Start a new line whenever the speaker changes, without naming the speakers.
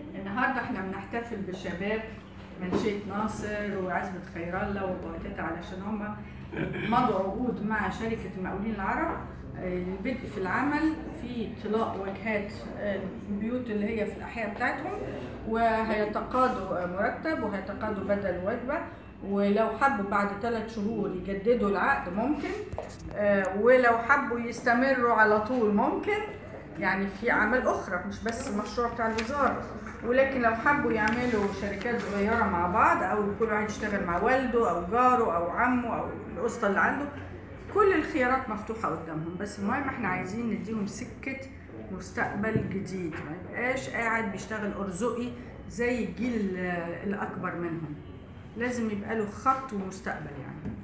النهارده احنا بنحتفل بشباب منشية ناصر وعزبة خير الله وبواتاتا علشان هم مضوا عقود مع شركة المقاولين العرب آه، للبدء في العمل في طلاء واجهات آه، البيوت اللي هي في الأحياء بتاعتهم وهيتقاضوا آه، مرتب وهيتقاضوا بدل وجبة ولو حبوا بعد ثلاث شهور يجددوا العقد ممكن آه، ولو حبوا يستمروا على طول ممكن يعني في اعمال اخرى مش بس المشروع بتاع الوزاره ولكن لو حبوا يعملوا شركات صغيره مع بعض او كل واحد يشتغل مع والده او جاره او عمه او الاسطى اللي عنده كل الخيارات مفتوحه قدامهم بس المهم احنا عايزين نديهم سكه مستقبل جديد ما يبقاش قاعد بيشتغل ارزقي زي الجيل آه، الاكبر منهم لازم يبقى له خط ومستقبل يعني